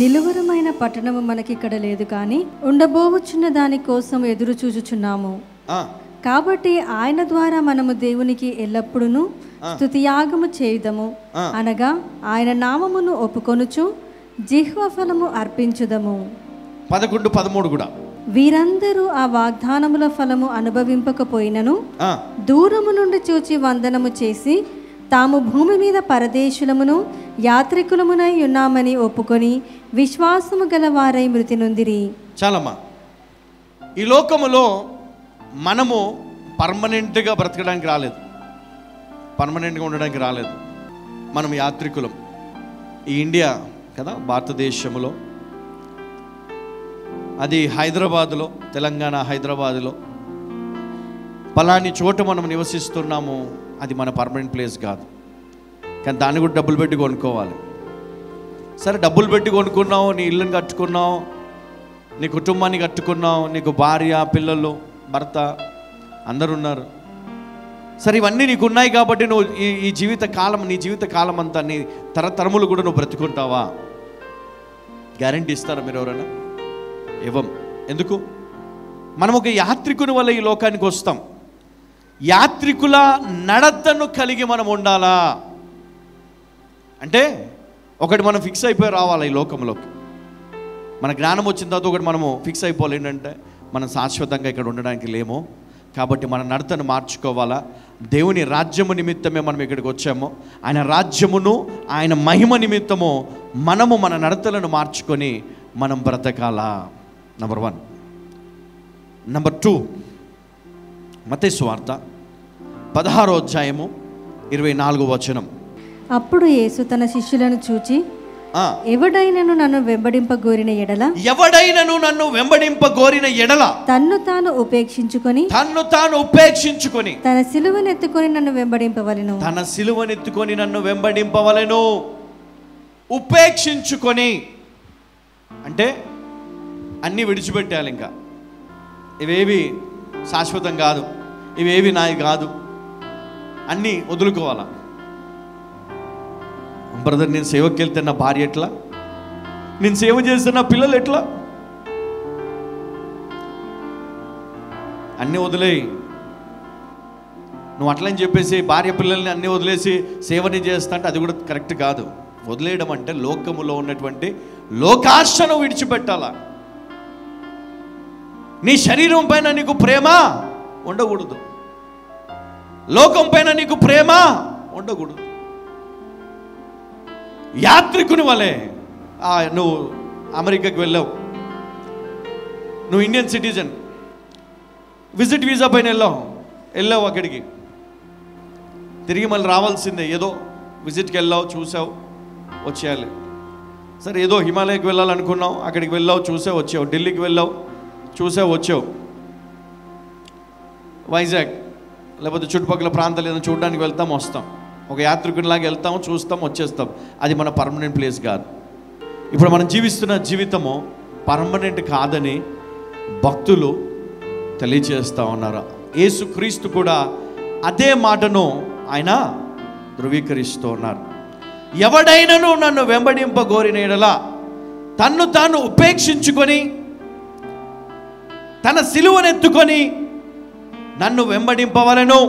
నిలువరమైన పట్టణము మనకిక్కడ లేదు కానీ ఉండబోవచ్చున్న దాని కోసం ఎదురు చూచుచున్నాము ఆ, కాబట్టి ఆయన ద్వారా మనము దేవునికి ఎల్లప్పుడూ స్తుతియాగము చేయుదము ఆ. అనగా ఆయన నామమును ఒప్పుకొనుచు జిహ్వ ఫలము అర్పించుదము పదకొండు పదమూడు కూడా వీరందరూ ఆ వాగ్దానముల ఫలము అనుభవింపకపోయినను ఆ, దూరము నుండి చూచి వందనము చేసి తాము భూమి మీద పరదేశులమును యాత్రికులమునై ఉన్నామని ఒప్పుకొని విశ్వాసము గల వారై మృతి నొందిరి చాలమ్మా ఈ లోకములో మనము పర్మనెంట్గా బ్రతకడానికి రాలేదు పర్మనెంట్గా ఉండడానికి రాలేదు మనం యాత్రికులం ఈ ఇండియా కదా భారతదేశంలో అది హైదరాబాదులో తెలంగాణ హైదరాబాదులో పలాని చోట మనం నివసిస్తున్నాము అది మన పర్మనెంట్ ప్లేస్ కాదు కానీ దాన్ని కూడా డబ్బులు పెట్టి కొనుక్కోవాలి సరే డబ్బులు పెట్టి కొనుక్కున్నావు నీ ఇల్లుని కట్టుకున్నావు నీ కుటుంబాన్ని కట్టుకున్నావు నీకు భార్య పిల్లలు భర్త అందరు ఉన్నారు సరే ఇవన్నీ నీకు ఉన్నాయి కాబట్టి నువ్వు ఈ ఈ జీవిత కాలం నీ జీవిత కాలం అంతా నీ తరతరములు కూడా నువ్వు బ్రతుకుంటావా గ్యారంటీ ఇస్తారా మీరు ఎవరైనా ఇవ్వం ఎందుకు మనం ఒక యాత్రికుని వల్ల ఈ లోకానికి వస్తాం యాత్రికుల నడతను కలిగి మనం ఉండాలా అంటే ఒకటి మనం ఫిక్స్ అయిపోయి రావాలి ఈ లోకంలోకి మన జ్ఞానం వచ్చిన తర్వాత ఒకటి మనము ఫిక్స్ అయిపోవాలి ఏంటంటే మనం శాశ్వతంగా ఇక్కడ ఉండడానికి లేము కాబట్టి మన నడతను మార్చుకోవాలా దేవుని రాజ్యము నిమిత్తమే మనం ఇక్కడికి వచ్చాము ఆయన రాజ్యమును ఆయన మహిమ నిమిత్తము మనము మన నడతలను మార్చుకొని మనం బ్రతకాలా నంబర్ వన్ నంబర్ టూ మతే స్వార్త పదహారో అధ్యాయము ఇరవై నాలుగు వచనం అప్పుడు యేసు తన శిష్యులను చూచి ఆ, ఎవడైనను నన్ను వెంబడింపగోరిన ఎడల ఎవడైనను నన్ను వెంబడింప గోరిన ఎడల తన్ను తాను ఉపేక్షించుకొని తన్ను తాను ఉపేక్షించుకొని తన సిలువనెత్తుకొని నన్ను వెంబడింపవలెను తన సిలువనెత్తుకొని నన్ను వెంబడింపవలెను ఉపేక్షించుకొని అంటే అన్నీ విడిచిపెట్టాలి ఇంకా ఇవేవి శాశ్వతం కాదు ఇవేవి నాయి కాదు అన్నీ వదులుకోవాలా బ్రదర్ నేను సేవకి వెళ్తే నా భార్య ఎట్లా నేను సేవ చేస్తే నా పిల్లలు ఎట్లా అన్నీ వదిలేయి నువ్వు అట్లని చెప్పేసి భార్య పిల్లల్ని అన్నీ వదిలేసి సేవని చేస్తా అంటే అది కూడా కరెక్ట్ కాదు వదిలేయడం అంటే లోకములో ఉన్నటువంటి లోకాశను విడిచిపెట్టాలా నీ శరీరం పైన నీకు ప్రేమ ఉండకూడదు లోకం పైన నీకు ప్రేమ ఉండకూడదు యాత్రికుని వలె ఆ, నువ్వు అమెరికాకి వెళ్ళావు నువ్వు ఇండియన్ సిటిజన్ విజిట్ వీసా పైన వెళ్ళావు వెళ్ళావు అక్కడికి తిరిగి మళ్ళీ రావాల్సిందే ఏదో విజిట్కి వెళ్ళావు చూసావు వచ్చేయాలి సరే ఏదో హిమాలయకి వెళ్ళాలనుకున్నావు అక్కడికి వెళ్ళావు చూసావు వచ్చావు ఢిల్లీకి వెళ్ళావు చూసావు వచ్చావు వైజాగ్ లేకపోతే చుట్టుపక్కల ప్రాంతాలు ఏదైనా చూడడానికి వెళ్తాం వస్తాం ఒక యాత్రికునిలాగా వెళ్తాం చూస్తాం వచ్చేస్తాం అది మన పర్మనెంట్ ప్లేస్ కాదు ఇప్పుడు మనం జీవిస్తున్న జీవితము పర్మనెంట్ కాదని భక్తులు తెలియజేస్తూ ఉన్నారు యేసుక్రీస్తు కూడా అదే మాటను ఆయన ధృవీకరిస్తూ ఉన్నారు ఎవడైనను నన్ను వెంబడింపగోరిన ఎడల తన్ను తాను ఉపేక్షించుకొని తన సిలువనెత్తుకొని నన్ను వెంబడింపవలను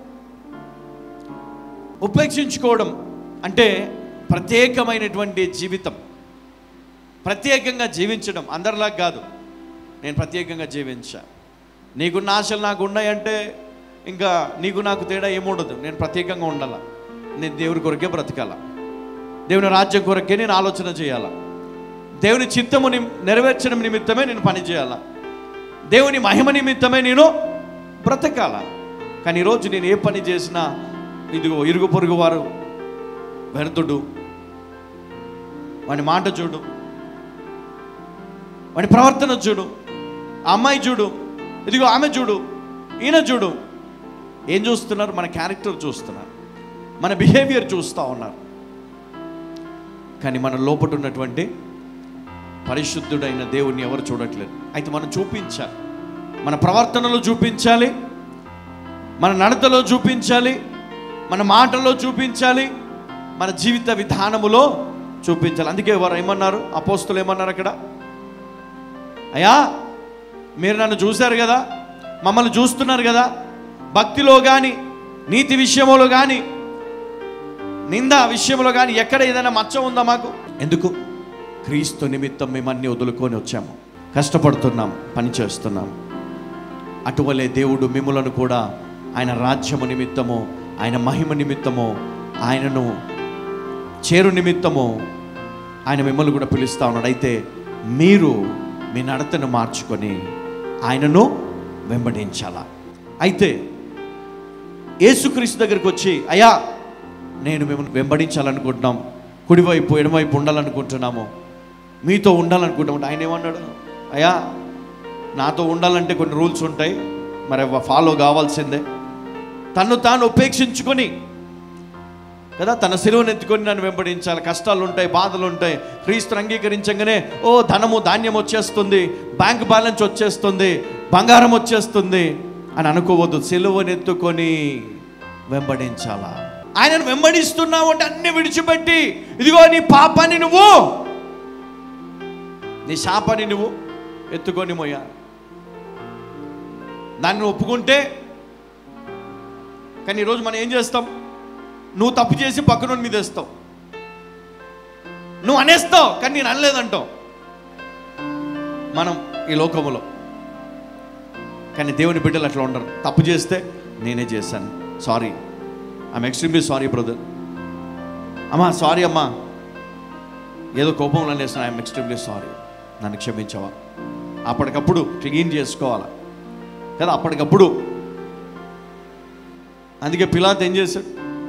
ఉపేక్షించుకోవడం అంటే ప్రత్యేకమైనటువంటి జీవితం ప్రత్యేకంగా జీవించడం అందరిలా కాదు నేను ప్రత్యేకంగా జీవించా నీకున్న ఆశలు నాకు ఉన్నాయంటే ఇంకా నీకు నాకు తేడా ఏముండదు నేను ప్రత్యేకంగా ఉండాల నేను దేవుని కొరకే బ్రతకాల దేవుని రాజ్యం కొరకే నేను ఆలోచన చేయాల దేవుని చిత్తము ని- నెరవేర్చడం నిమిత్తమే నేను పని చేయాలా దేవుని మహిమ నిమిత్తమే నేను బ్రతకాల కానీ ఈరోజు నేను ఏ పని చేసినా ఇదిగో ఇరుగు పొరుగు వారు వ్యర్థుడు వాని మాట చూడు వాని ప్రవర్తన చూడు ఆ అమ్మాయి చూడు ఇదిగో ఆమె చూడు ఈయన చూడు ఏం చూస్తున్నారు మన క్యారెక్టర్ చూస్తున్నారు మన బిహేవియర్ చూస్తూ ఉన్నారు కానీ మన లోపట ఉన్నటువంటి పరిశుద్ధుడైన దేవుణ్ణి ఎవరు చూడట్లేదు అయితే మనం చూపించాలి మన ప్రవర్తనలో చూపించాలి మన నడతలో చూపించాలి మన మాటలో చూపించాలి మన జీవిత విధానములో చూపించాలి అందుకే వారు ఏమన్నారు అపోస్తులు ఏమన్నారు అక్కడ అయ్యా మీరు నన్ను చూశారు కదా మమ్మల్ని చూస్తున్నారు కదా భక్తిలో కానీ నీతి విషయంలో కానీ నింద విషయంలో కానీ ఎక్కడ ఏదైనా మచ్చ ఉందా మాకు ఎందుకు క్రీస్తు నిమిత్తం మేము అన్ని వదులుకొని వచ్చాము కష్టపడుతున్నాం పని చేస్తున్నాం అటువలే దేవుడు మిమ్ములను కూడా ఆయన రాజ్యము నిమిత్తము ఆయన మహిమ నిమిత్తము ఆయనను చేరు నిమిత్తము ఆయన మిమ్మల్ని కూడా పిలుస్తా ఉన్నాడు అయితే మీరు మీ నడతను మార్చుకొని ఆయనను వెంబడించాల అయితే యేసుక్రీస్తు దగ్గరికి వచ్చి అయ్యా నేను మిమ్మల్ని వెంబడించాలనుకుంటున్నాం కుడివైపు ఎడమవైపు ఉండాలనుకుంటున్నాము మీతో ఉండాలనుకుంటాం ఆయన ఏమన్నాడు అయ్యా నాతో ఉండాలంటే కొన్ని రూల్స్ ఉంటాయి మరి ఫాలో కావాల్సిందే తను తాను ఉపేక్షించుకొని కదా తన సిలువను ఎత్తుకొని నన్ను వెంబడించాలి కష్టాలు ఉంటాయి బాధలు ఉంటాయి క్రీస్తుని అంగీకరించగానే ఓ ధనము ధాన్యం వచ్చేస్తుంది బ్యాంక్ బ్యాలెన్స్ వచ్చేస్తుంది బంగారం వచ్చేస్తుంది అని అనుకోవద్దు సిలువను ఎత్తుకొని వెంబడించాలా ఆయనను వెంబడిస్తున్నావు అంటే అన్ని విడిచిపెట్టి ఇదిగో నీ పాపాన్ని నువ్వు నీ శాపాన్ని నువ్వు ఎత్తుకొని మోయా దాన్ని నువ్వు ఒప్పుకుంటే కానీ ఈరోజు మనం ఏం చేస్తాం నువ్వు తప్పు చేసి పక్కన మీద వేస్తావు నువ్వు అనేస్తావు కానీ నేను అనలేదంటావు మనం ఈ లోకములో కానీ దేవుని బిడ్డలు అట్లా ఉండరు తప్పు చేస్తే నేనే చేశాను sorry I'm extremely sorry brother అమ్మా సారీ అమ్మా ఏదో కోపంలో అనేసిన ఐఎమ్ ఎక్స్ట్రీమ్లీ సారీ నన్ను క్షమించవా అప్పటికప్పుడు క్లీన్ చేసుకోవాలా కదా అప్పటికప్పుడు అందుకే పిలాత్ ఏం చేశాడు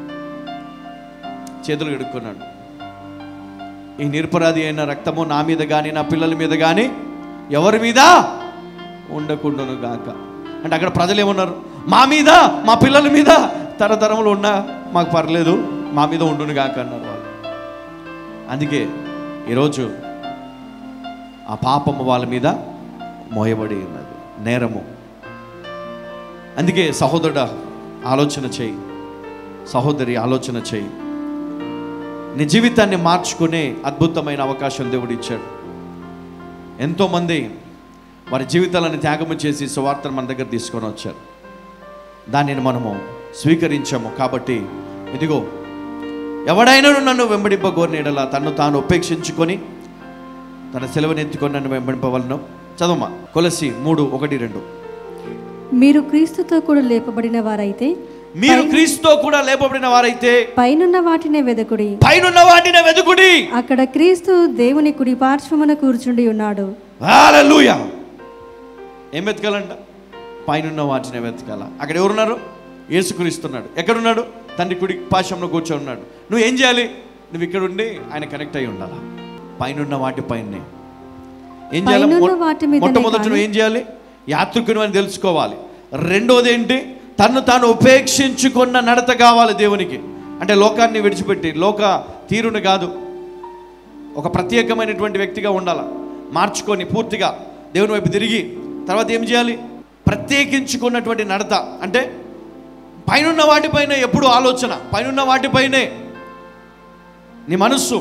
చేతులు కడుక్కున్నాడు ఈ నిరపరాధి అయిన రక్తము నా మీద కానీ నా పిల్లల మీద కానీ ఎవరి మీద ఉండకుండాను గాక అంటే అక్కడ ప్రజలు ఏమన్నారు మా మీద మా పిల్లల మీద తరతరములు ఉన్నా మాకు పర్లేదు మా మీద ఉండును గాక అన్నారు వాళ్ళు అందుకే ఈరోజు ఆ పాపము వాళ్ళ మీద మోయబడి ఉన్నది నేరము అందుకే సహోదరుడ ఆలోచన చేయి సహోదరి ఆలోచన చేయి నీ జీవితాన్ని మార్చుకునే అద్భుతమైన అవకాశం దేవుడు ఇచ్చాడు ఎంతోమంది వారి జీవితాలను త్యాగము చేసి సువార్తను మన దగ్గర తీసుకొని వచ్చారు దానిని మనము స్వీకరించాము కాబట్టి ఇదిగో ఎవడైనా నన్ను వెంబడింపగోరినీడలా తన్ను తాను ఉపేక్షించుకొని తన సెలవుని ఎత్తుకొని నన్ను వెంబడింపవలను చదవమా కొలసి మూడు ఒకటి రెండు మీరు క్రీస్తుతో కూడా లేపబడిన వారైతే మీరు క్రీస్తుతో కూడా లేపబడిన వారైతే పైనున్న వాటినే వెదకుడి పైనున్న వాటిని వెతుకుడి అక్కడ క్రీస్తు దేవుని కుడి పార్శ్వమున కూర్చుండి ఉన్నాడు హల్లెలూయా ఏం వెతకాలంట పైనున్న వాటిని వెతకాల అక్కడ ఎవరున్నారు యేసుక్రీస్తున్నాడు ఎక్కడున్నాడు తండ్రి కుడి పాశంలో కూర్చొని ఉన్నాడు నువ్వు ఏం చేయాలి నువ్వు ఇక్కడ ఉండి ఆయన కనెక్ట్ అయి ఉండాలా పైనున్న వాటి పైనే ఏం చేయాలి పైనున్న మొ- వాటి మీదనే మొట్టమొదటి నువ్వు ఏం చేయాలి యాత్రికుని అని తెలుసుకోవాలి రెండోది ఏంటి తను తాను ఉపేక్షించుకున్న నడత కావాలి దేవునికి అంటే లోకాన్ని విడిచిపెట్టి లోక తీరును కాదు ఒక ప్రత్యేకమైనటువంటి వ్యక్తిగా ఉండాల మార్చుకొని పూర్తిగా దేవుని వైపు తిరిగి తర్వాత ఏం చేయాలి ప్రత్యేకించుకున్నటువంటి నడత అంటే పైనున్న వాటిపైన ఎప్పుడు ఆలోచన పైనున్న వాటిపైనే నీ మనస్సు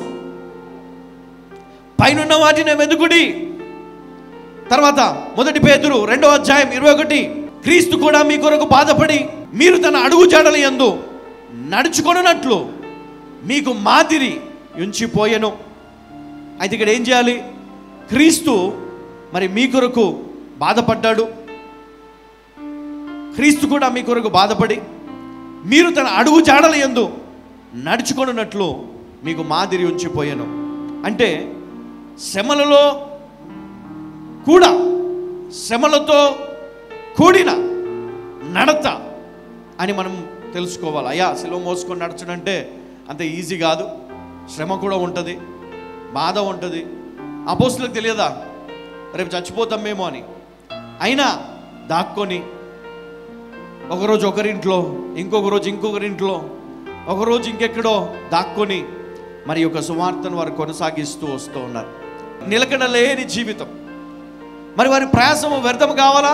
పైనున్న వాటిని వెతుకుడి తర్వాత మొదటి పేతురు రెండో అధ్యాయం ఇరవై ఒకటి క్రీస్తు కూడా మీ కొరకు బాధపడి మీరు తన అడుగు జాడల యందు నడుచుకొనున్నట్లు మీకు మాదిరి ఉంచిపోయెను అయితే ఇక్కడ ఏం చేయాలి క్రీస్తు మరి మీ కొరకు బాధపడ్డాడు క్రీస్తు కూడా మీ కొరకు బాధపడి మీరు తన అడుగు జాడల యందు నడుచుకొనున్నట్లు మీకు మాదిరి ఉంచిపోయాను అంటే శ్రమలలో కూడా శ్రమలతో కూడిన నడత అని మనం తెలుసుకోవాలి అయ్యా సెలవు మోసుకొని నడచడం అంటే అంత ఈజీ కాదు శ్రమ కూడా ఉంటుంది బాధ ఉంటుంది అపోస్తులకు తెలియదా రేపు చచ్చిపోతాం మేము అని అయినా దాక్కొని ఒకరోజు ఒకరింట్లో ఇంకొక రోజు ఇంకొకరింట్లో ఒకరోజు ఇంకెక్కడో దాక్కొని మరి యొక్క సువార్తను వారు కొనసాగిస్తూ వస్తూ ఉన్నారు నిలకడ లేని జీవితం మరి వారి ప్రయాసము వ్యర్థం కావాలా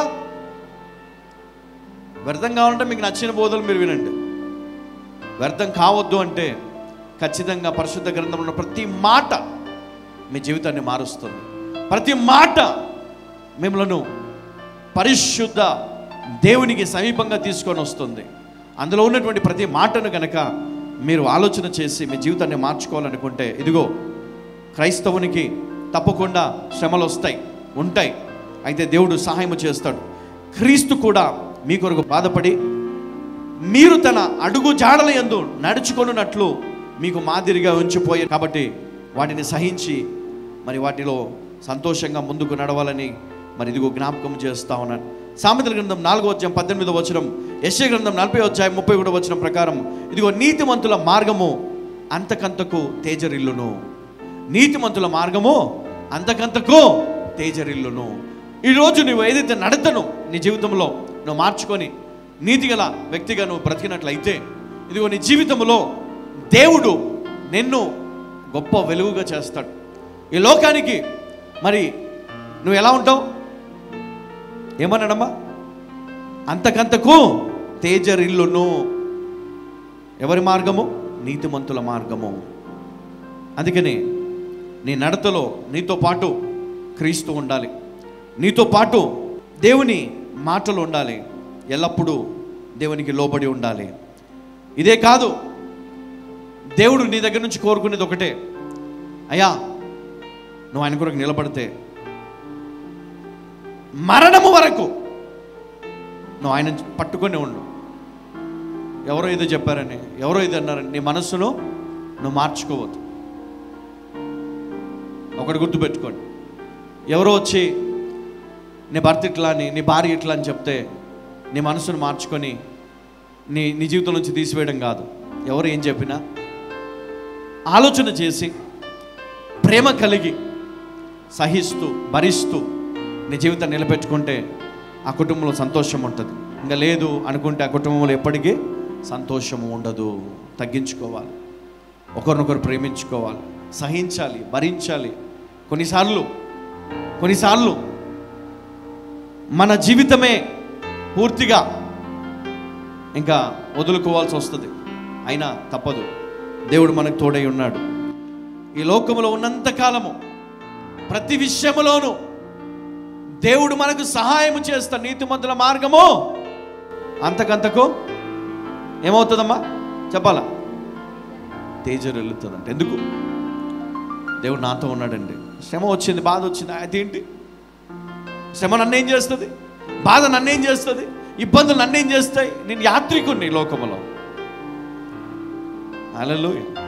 వ్యర్థం కావాలంటే మీకు నచ్చిన బోధలు మీరు వినండి వ్యర్థం కావద్దు అంటే ఖచ్చితంగా పరిశుద్ధ గ్రంథంలో ఉన్న ప్రతి మాట మీ జీవితాన్ని మారుస్తుంది ప్రతి మాట మిమ్మలను పరిశుద్ధ దేవునికి సమీపంగా తీసుకొని వస్తుంది అందులో ఉన్నటువంటి ప్రతి మాటను గనక మీరు ఆలోచన చేసి మీ జీవితాన్ని మార్చుకోవాలనుకుంటే ఇదిగో క్రైస్తవునికి తప్పకుండా శ్రమలు వస్తాయి ఉంటాయి అయితే దేవుడు సహాయం చేస్తాడు క్రీస్తు కూడా మీ కొరకు బాధపడి మీరు తన అడుగు జాడల యందు నడుచుకొనున్నట్లు మీకు మాదిరిగా ఉంచిపోయారు కాబట్టి వాటిని సహించి మరి వాటిలో సంతోషంగా ముందుకు నడవాలని మరి ఇదిగో జ్ఞాపకం చేస్తా ఉన్నాను సామెతల గ్రంథం నాలుగో అధ్యాయం పద్దెనిమిదో వచనం యశ్య గ్రంథం నలభై అధ్యాయం ముప్పై కూడా వచనం ప్రకారం ఇదిగో నీతిమంతుల మార్గము అంతకంతకు తేజరిల్లును నీతిమంతుల మార్గము అంతకంతకు తేజరిల్లును ఈరోజు నువ్వు ఏదైతే నడతను నీ జీవితంలో నువ్వు మార్చుకొని నీతిగల వ్యక్తిగా నువ్వు బ్రతికినట్లయితే ఇదిగో నీ జీవితంలో దేవుడు నిన్ను గొప్ప వెలుగుగా చేస్తాడు ఈ లోకానికి మరి నువ్వు ఎలా ఉంటావు ఏమన్నాడమ్మా అంతకంతకు తేజరిల్లును ఎవరి మార్గము నీతిమంతుల మార్గము అందుకని నీ నడతలో నీతో పాటు క్రీస్తు ఉండాలి నీతో పాటు దేవుని మాటలు ఉండాలి ఎల్లప్పుడూ దేవునికి లోబడి ఉండాలి ఇదే కాదు దేవుడు నీ దగ్గర నుంచి కోరుకునేది ఒకటే అయ్యా నువ్వు ఆయన కొరకు నిలబడితే మరణము వరకు నువ్వు ఆయన పట్టుకొని ఉండు ఎవరో ఏదో చెప్పారని ఎవరో ఇది అన్నారని నీ మనస్సును నువ్వు మార్చుకోవద్దు ఒకటి గుర్తుపెట్టుకోండి ఎవరో వచ్చి నీ భర్త ఇట్లా అని నీ భార్య ఇట్లా అని చెప్తే నీ మనసును మార్చుకొని నీ నీ జీవితం నుంచి తీసివేయడం కాదు ఎవరు ఏం చెప్పినా ఆలోచన చేసి ప్రేమ కలిగి సహిస్తూ భరిస్తూ నీ జీవితాన్ని నిలబెట్టుకుంటే ఆ కుటుంబంలో సంతోషం ఉంటుంది ఇంకా లేదు అనుకుంటే ఆ కుటుంబంలో ఎప్పటికీ సంతోషము ఉండదు తగ్గించుకోవాలి ఒకరినొకరు ప్రేమించుకోవాలి సహించాలి భరించాలి కొన్నిసార్లు కొన్నిసార్లు మన జీవితమే పూర్తిగా ఇంకా వదులుకోవాల్సి వస్తుంది అయినా తప్పదు దేవుడు మనకు తోడై ఉన్నాడు ఈ లోకములో ఉన్నంత కాలము ప్రతి విషయములోనూ దేవుడు మనకు సహాయం చేస్తా నీతిమంతుల మార్గము అంతకంతకు ఏమవుతుందమ్మా చెప్పాలా తేజరు వెళ్తుందంట ఎందుకు దేవుడు నాతో ఉన్నాడండి శ్రమ వచ్చింది బాధ వచ్చింది అదేంటి శ్రమ నన్నేం చేస్తుంది బాధ నన్నేం చేస్తుంది ఇబ్బందులు నన్నేం చేస్తాయి నేను యాత్రికుని ఈ లోకములో అలలు